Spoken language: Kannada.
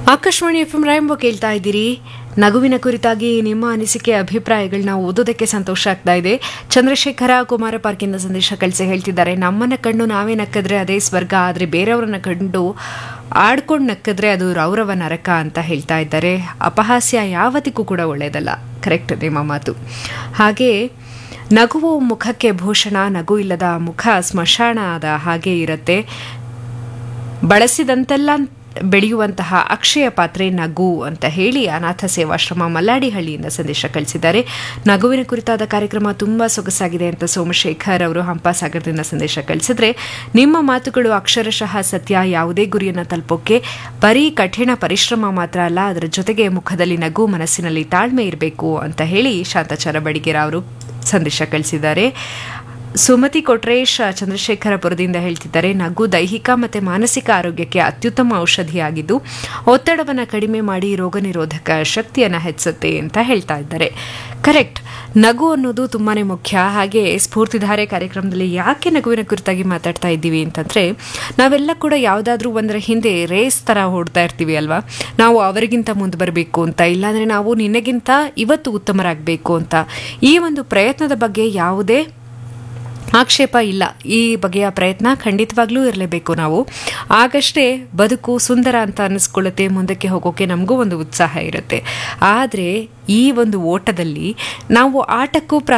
ಆಕಾಶವಾಣಿ ಎಫ್ ಎಂ ರಾಯಂಬ ಕೇಳ್ತಾ ಇದ್ದೀರಿ ನಗುವಿನ ಕುರಿತಾಗಿ ನಿಮ್ಮ ಅನಿಸಿಕೆ ಅಭಿಪ್ರಾಯಗಳನ್ನ ಓದೋದಕ್ಕೆ ಸಂತೋಷ ಆಗ್ತಾ ಇದೆ ಚಂದ್ರಶೇಖರ ಕುಮಾರ ಪಾರ್ಕಿಂದ ಸಂದೇಶ ಕಳಿಸಿ ಹೇಳ್ತಿದ್ದಾರೆ ನಮ್ಮನ್ನ ಕಂಡು ನಾವೇ ನಕ್ಕಿದ್ರೆ ಅದೇ ಸ್ವರ್ಗ ಆದರೆ ಬೇರೆಯವರನ್ನ ಕಂಡು ಆಡ್ಕೊಂಡು ನಕ್ಕಿದ್ರೆ ಅದು ರೌರವ ನರಕ ಅಂತ ಹೇಳ್ತಾ ಇದ್ದಾರೆ ಅಪಹಾಸ್ಯ ಯಾವತ್ತಿಗೂ ಕೂಡ ಒಳ್ಳೆಯದಲ್ಲ ಕರೆಕ್ಟ್ ನಿಮ್ಮ ಮಾತು ಹಾಗೆ ನಗುವು ಮುಖಕ್ಕೆ ಭೂಷಣ ನಗು ಇಲ್ಲದ ಮುಖ ಸ್ಮಶಾನದ ಹಾಗೆ ಇರುತ್ತೆ ಬಳಸಿದಂತೆಲ್ಲ ಬೆಳೆಯುವಂತಹ ಅಕ್ಷಯ ಪಾತ್ರೆ ನಗು ಅಂತ ಹೇಳಿ ಅನಾಥ ಸೇವಾಶ್ರಮ ಮಲ್ಲಾಡಿಹಳ್ಳಿಯಿಂದ ಸಂದೇಶ ಕಳಿಸಿದ್ದಾರೆ ನಗುವಿನ ಕುರಿತಾದ ಕಾರ್ಯಕ್ರಮ ತುಂಬಾ ಸೊಗಸಾಗಿದೆ ಅಂತ ಸೋಮಶೇಖರ್ ಅವರು ಹಂಪಾಸಾಗರದಿಂದ ಸಂದೇಶ ಕಳಿಸಿದ್ರೆ ನಿಮ್ಮ ಮಾತುಗಳು ಅಕ್ಷರಶಃ ಸತ್ಯ ಯಾವುದೇ ಗುರಿಯನ್ನು ತಲುಪೋಕೆ ಬರೀ ಕಠಿಣ ಪರಿಶ್ರಮ ಮಾತ್ರ ಅಲ್ಲ ಅದರ ಜೊತೆಗೆ ಮುಖದಲ್ಲಿ ನಗು ಮನಸ್ಸಿನಲ್ಲಿ ತಾಳ್ಮೆ ಇರಬೇಕು ಅಂತ ಹೇಳಿ ಶಾಂತಾಚಾರ ಬಡಿಗೇರ ಅವರು ಸಂದೇಶ ಕಳಿಸಿದ್ದಾರೆ ಸುಮತಿ ಕೊಟ್ರೇಶ್ ಚಂದ್ರಶೇಖರಪುರದಿಂದ ಹೇಳ್ತಿದ್ದಾರೆ ನಗು ದೈಹಿಕ ಮತ್ತು ಮಾನಸಿಕ ಆರೋಗ್ಯಕ್ಕೆ ಅತ್ಯುತ್ತಮ ಔಷಧಿಯಾಗಿದ್ದು ಒತ್ತಡವನ್ನು ಕಡಿಮೆ ಮಾಡಿ ರೋಗ ನಿರೋಧಕ ಶಕ್ತಿಯನ್ನು ಹೆಚ್ಚುತ್ತೆ ಅಂತ ಹೇಳ್ತಾ ಇದ್ದಾರೆ ಕರೆಕ್ಟ್ ನಗು ಅನ್ನೋದು ತುಂಬಾ ಮುಖ್ಯ ಹಾಗೆ ಸ್ಫೂರ್ತಿಧಾರೆ ಕಾರ್ಯಕ್ರಮದಲ್ಲಿ ಯಾಕೆ ನಗುವಿನ ಕುರಿತಾಗಿ ಮಾತಾಡ್ತಾ ಇದ್ದೀವಿ ಅಂತಂದರೆ ನಾವೆಲ್ಲ ಕೂಡ ಯಾವುದಾದ್ರೂ ಒಂದರ ಹಿಂದೆ ರೇಸ್ ಥರ ಓಡ್ತಾ ಇರ್ತೀವಿ ಅಲ್ವಾ ನಾವು ಅವರಿಗಿಂತ ಮುಂದೆ ಬರಬೇಕು ಅಂತ ಇಲ್ಲಾಂದರೆ ನಾವು ನಿನಗಿಂತ ಇವತ್ತು ಉತ್ತಮರಾಗಬೇಕು ಅಂತ ಈ ಒಂದು ಪ್ರಯತ್ನದ ಬಗ್ಗೆ ಯಾವುದೇ ಆಕ್ಷೇಪ ಇಲ್ಲ ಈ ಬಗೆಯ ಪ್ರಯತ್ನ ಖಂಡಿತವಾಗ್ಲೂ ಇರಲೇಬೇಕು ನಾವು ಆಗಷ್ಟೇ ಬದುಕು ಸುಂದರ ಅಂತ ಅನ್ನಿಸ್ಕೊಳ್ಳುತ್ತೆ ಮುಂದಕ್ಕೆ ಹೋಗೋಕೆ ನಮಗೂ ಒಂದು ಉತ್ಸಾಹ ಇರುತ್ತೆ ಆದರೆ ಈ ಒಂದು ಓಟದಲ್ಲಿ ನಾವು ಆಟಕ್ಕೂ